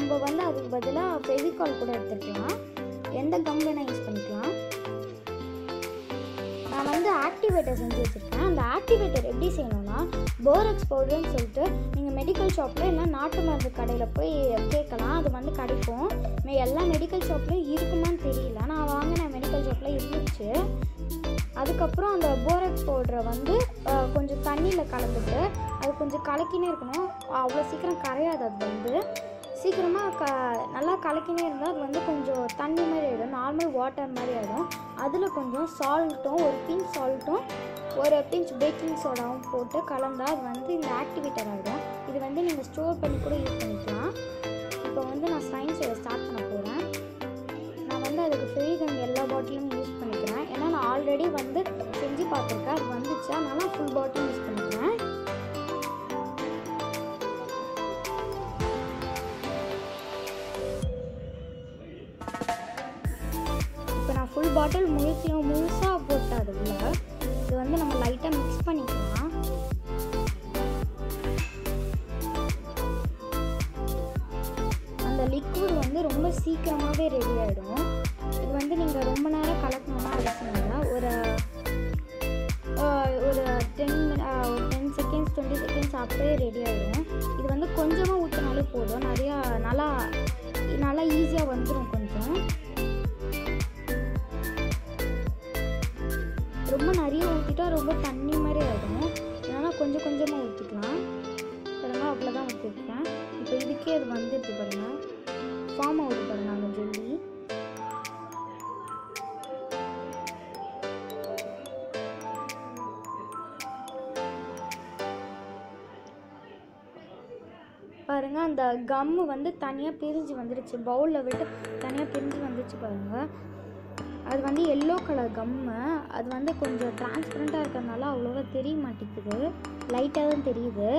நம்ம வந்து அதுக்கு பதிலாக ஃபெவிகால் கூட எடுத்துக்கலாம் எந்த கம் வேணால் யூஸ் பண்ணிக்கலாம் நான் வந்து ஆக்டிவேட்டர் செஞ்சு வச்சுருக்கேன் அந்த ஆக்டிவேட்டர் எப்படி செய்யணும்னா போரக்ஸ் பவுடர்னு சொல்லிட்டு நீங்கள் மெடிக்கல் ஷாப்பில் இல்லை நாட்டு மருந்து கடையில் போய் கேட்கலாம் அது வந்து கிடைக்கும் மே- எல்லா மெடிக்கல் ஷாப்லையும் இருக்குமான்னு தெரியல நான் வாங்கின மெடிக்கல் ஷாப்பில் இருந்துச்சு அதுக்கப்புறம் அந்த போரக்ஸ் பவுடரை வந்து அஹ், கொஞ்சம் தண்ணியில் கலந்துட்டு அது கொஞ்சம் கலக்கினே இருக்கணும் அவ்வளோ சீக்கிரம் கரையாது அது வந்து சீக்கிரமாக க நல்லா கலக்கினே இருந்தால் அது வந்து கொஞ்சம் தண்ணி மாதிரி ஆகிடும் நார்மல் வாட்டர் மாதிரி ஆகிடும் அதில் கொஞ்சம் சால்ட்டும் ஒரு பிஞ்ச் சால்ட்டும் ஒரு பிஞ்ச் பேக்கிங் சோடாவும் போட்டு கலந்தால் அது வந்து இந்த ஆக்டிவேட்டர் ஆகிடும் இது வந்து நீங்கள் ஸ்டோர் பண்ணி கூட யூஸ் பண்ணிக்கலாம் இப்போ வந்து நான் சயின்ஸ் ஸ்டார்ட் பண்ண போகிறேன் நான் வந்து அதுக்கு ஃபெவிகம் எல்லா பாட்டிலும் யூஸ் பண்ணிக்கிறேன் ஏன்னா நான் ஆல்ரெடி வந்து செஞ்சு பார்த்துருக்கேன் அது வந்துச்சு அதனால ஃபுல் பாட்டில் யூஸ் பண்ணிக்கிறேன் இப்போ நான் ஃபுல் பாட்டில் முழுசையும் முழுசாக போட்டு அது உள்ள இது வந்து நம்ம லைட்டாக மிக்ஸ் பண்ணிக்கலாம் அந்த லிக்விட் வந்து ரொம்ப சீக்கிரமாகவே ரெடி ஆகிடும் இது வந்து நீங்கள் ரொம்ப நேரம் கலக்கணும்னா அவசியம் இல்லை ஒரு ஆஹ், ஒரு டென் ஒரு டென் செகண்ட்ஸ் டுவெண்ட்டி செகண்ட்ஸ் அப்படியே ரெடி ஆகிடும் இது வந்து கொஞ்சமாக ஊற்றினாலே போதும் நிறையா நல்லா நல்லா ஈஸியாக வந்துடும் கொஞ்சம் ரொம்ப நிறைய ஊற்றிட்டா ரொம்ப தண்ணி மாதிரி ஆகிடும் அதனால் கொஞ்சம் கொஞ்சமாக ஊற்றிக்கலாம் பாருங்க அவ்வளோதான் ஊற்றிருக்கேன் இப்போ இதுக்கே அது வந்துடுது பாருங்க ஃபார்ம் ஆகுது பாருங்க அந்த ஜெல்லி பாருங்க அந்த கம்மு வந்து தனியாக பிரிஞ்சு வந்துடுச்சு பவுலில் விட்டு தனியாக பிரிஞ்சு வந்துச்சு பாருங்க அது வந்து எல்லோ கலர் கம்மு அது வந்து கொஞ்சம் டிரான்ஸ்பரண்ட்டாக இருக்கிறதுனால அவ்வளோவா தெரிய மாட்டேங்குது லைட்டாக தான் தெரியுது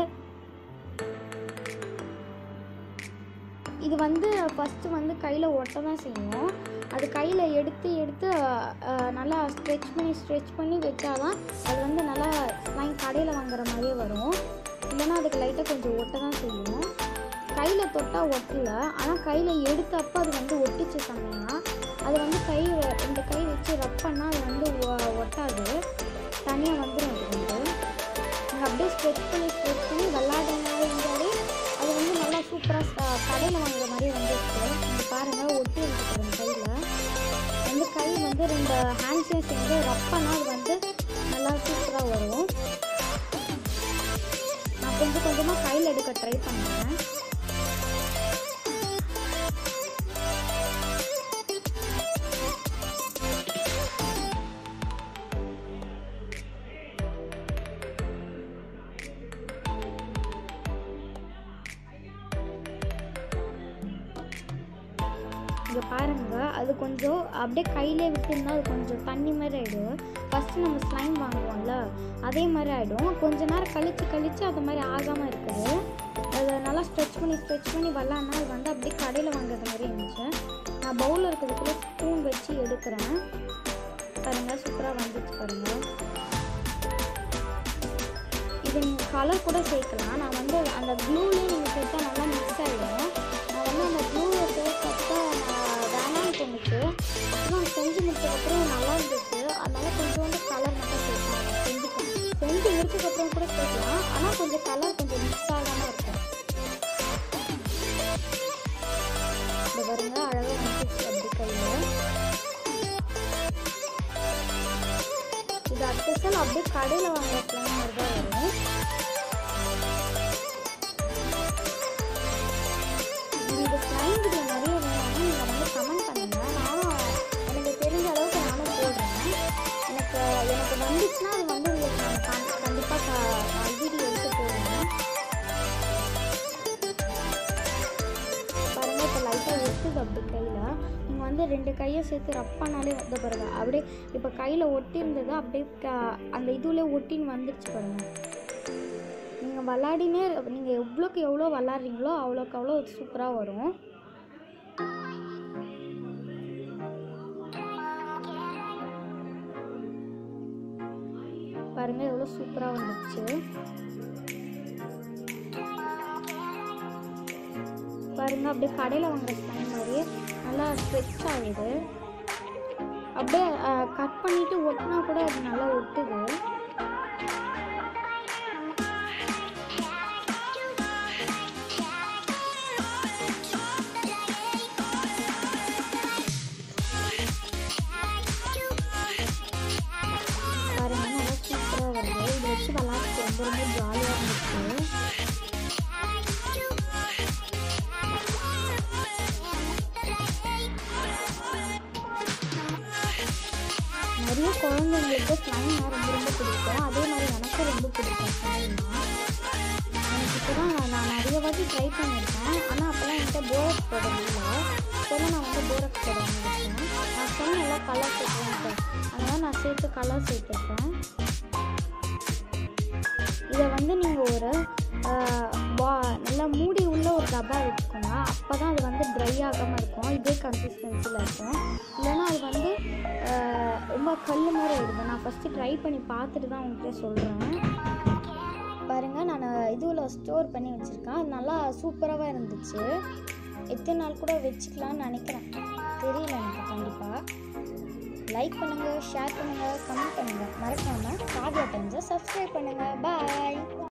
இது வந்து ஃபஸ்ட்டு வந்து கையில் ஒட்ட தான் செய்யும் அது கையில் எடுத்து எடுத்து அஹ், நல்லா ஸ்ட்ரெச் பண்ணி ஸ்ட்ரெச் பண்ணி வச்சாதான் அது வந்து நல்லா ஸ்லைம் கடையில் வாங்குற மாதிரியே வரும் இல்லைன்னா அதுக்கு லைட்டாக கொஞ்சம் ஒட்ட தான் செய்யும் கையில் தொட்டால் ஒட்டல ஆனால் கையில் எடுத்தப்போ அது வந்து ஒட்டிச்சு செம்மையாக அது வந்து கை இந்த கை வச்சு ரப் பண்ணால் அது வந்து ஒ- ஒட்டாது தனியாக வந்துடும் அது வந்து நீங்கள் அப்படியே ஸ்ட்ரெச் பண்ணி ஸ்ட்ரெச் பண்ணி விளாடுங்க இருந்தாலே அது வந்து நல்லா சூப்பராக கடையில் வாங்குற மாதிரியே வந்துருக்கு நீங்கள் பாருங்கள் ஒட்டி இருக்கு பாருங்க கையில் வந்து கை வந்து ரெண்டு ஹேண்ட்ஸையும் சேர்ந்து ரப் பண்ணால் அது வந்து நல்லா சூப்பராக வரும் நான் கொஞ்சம் கொஞ்சமாக கையில் எடுக்க ட்ரை பண்ணுறேன் இங்கே பாருங்க அது கொஞ்சம் அப்படியே கையிலே விட்டுருந்தா அது கொஞ்சம் தண்ணி மாதிரி ஆகிடும் ஃபஸ்ட்டு நம்ம ஸ்லைம் வாங்குவோம்ல அதே மாதிரி ஆகிடும் கொஞ்ச நேரம் கழிச்சு கழிச்சு அது மாதிரி ஆகாமல் இருக்குது அதை நல்லா ஸ்ட்ரெச் பண்ணி ஸ்ட்ரெச் பண்ணி வரலான்னா அது வந்து அப்படியே கடையில் வாங்குறது மாதிரி இருந்துச்சு நான் பவுலில் இருக்கிறதுக்குள்ள ஸ்பூன் வச்சு எடுக்கிறேன் பாருங்க சூப்பராக வந்துச்சு பாருங்க இது நீங்கள் கலர் கூட சேர்க்கலாம் நான் வந்து அந்த க்ளூலேயே நீங்கள் சேர்த்தா நல்லா மிக்ஸ் ஆகிடும் நான் வந்து அந்த க்ளூவை சேர்த்தப்ப நான் வேணாம்னு தோணுச்சு அப்புறம் செஞ்சு முடிச்சதுக்கப்புறம் நல்லா இருந்துச்சு அதனால கொஞ்சோண்டு கலர் மட்டும் சேர்க்கலாம் செஞ்சுக்கலாம் செஞ்சு முடிச்சதுக்கப்புறம் கூட சேர்க்கலாம் ஆனால் கொஞ்சம் கலர் கொஞ்சம் மிக்ஸ் ஆகாமல் இருக்கும் இந்த பாருங்க அழகாக வந்துச்சு அப்படி கையில் இது அடுத்த சால் அப்படியே கடையில் வாங்குற பிள்ளைங்க மாதிரி தான் வரும் இந்த ஸ்லைம் வீடியோ நிறைய வேணும்னா நீங்கள் வந்து கமெண்ட் பண்ணுங்க நானும் எனக்கு தெரிஞ்ச அளவுக்கு நானும் போடுறேன் எனக்கு எனக்கு வந்துச்சுன்னா அது வந்து உங்களுக்கு நான் கண் கண்டிப்பாக நான் வீடியோ எடுத்து போடுறேன் பாருங்க இப்போ லைட்டாக ஒட்டுது அப்படி கையில் நீங்கள் வந்து ரெண்டு கையை சேர்த்து ரப் பண்ணாலே வந்து பாருங்க அப்படியே இப்போ கையில் ஒட்டி இருந்தது அப்படியே க- அந்த இதுலேயே ஒட்டின்னு வந்துருச்சு பாருங்க நீங்கள் விளாடினே நீங்கள் எவ்வளோக்கு எவ்வளோ விளாட்றீங்களோ அவ்வளோக்கு அவ்வளோ சூப்பராக வரும் பாருங்க எவ்வளோ சூப்பராக வந்துருச்சு பாருங்கள் அப்படியே கடையில் வாங்குற ஸ்லைம் மாதிரியே நல்லா ஸ்ட்ரெச் ஆகுது அப்படியே கட் பண்ணிவிட்டு ஒட்டினா கூட அது நல்லா ஒட்டுது பாருங்க நல்லா சூப்பராக வருது இது வச்சு விளாட்றது ரொம்ப ரொம்ப ஜாலியாக இருந்துச்சு நிறைய குழந்தைங்களுக்கு ஸ்லைம்னா ரொம்ப ரொம்ப பிடிக்கும் அதே மாதிரி எனக்கும் ரொம்ப பிடிக்கும் ஸ்லைம்னா எனக்கு இப்போ தான் நான் நிறைய வாட்டி ட்ரை பண்ணியிருக்கேன் ஆனால் அப்போல்லாம் என்கிட்ட போரக்ஸ் படம் இல்லை இப்போதான் நான் வந்து போரக்ஸ் படம் வாங்கியிருக்கேன் நான் சொன்ன எல்லாம் கலர் சேர்த்துருக்கேன் அதனால் நான் சேர்த்து கலர் சேர்த்துருக்கேன் இதை வந்து நீங்கள் ஒரு ஆஹ், வா நல்லா மூடி உள்ள ஒரு டப்பா வச்சுக்கோங்க அப்போ தான் அது வந்து ட்ரை ஆகாமல் இருக்கும் இதே கன்சிஸ்டன்சியில் இருக்கும் இல்லைன்னா அது வந்து ஆஹ், ரொம்ப கல் மாதிரி ஆயிடுது நான் ஃபஸ்ட்டு ட்ரை பண்ணி பார்த்துட்டு தான் உங்கள்கிட்ட சொல்கிறேன் பாருங்கள் நான் இதுவில் ஸ்டோர் பண்ணி வச்சுருக்கேன் அது நல்லா சூப்பராகவே இருந்துச்சு எத்தனை நாள் கூட வச்சுக்கலாம்னு நினைக்கிறேன் தெரியல எனக்கு கண்டிப்பாக லைக் பண்ணுங்கள் ஷேர் பண்ணுங்கள் கமெண்ட் பண்ணுங்கள் மறக்காமல் காவியா டைம்ஸை சப்ஸ்கிரைப் பண்ணுங்கள் பாய்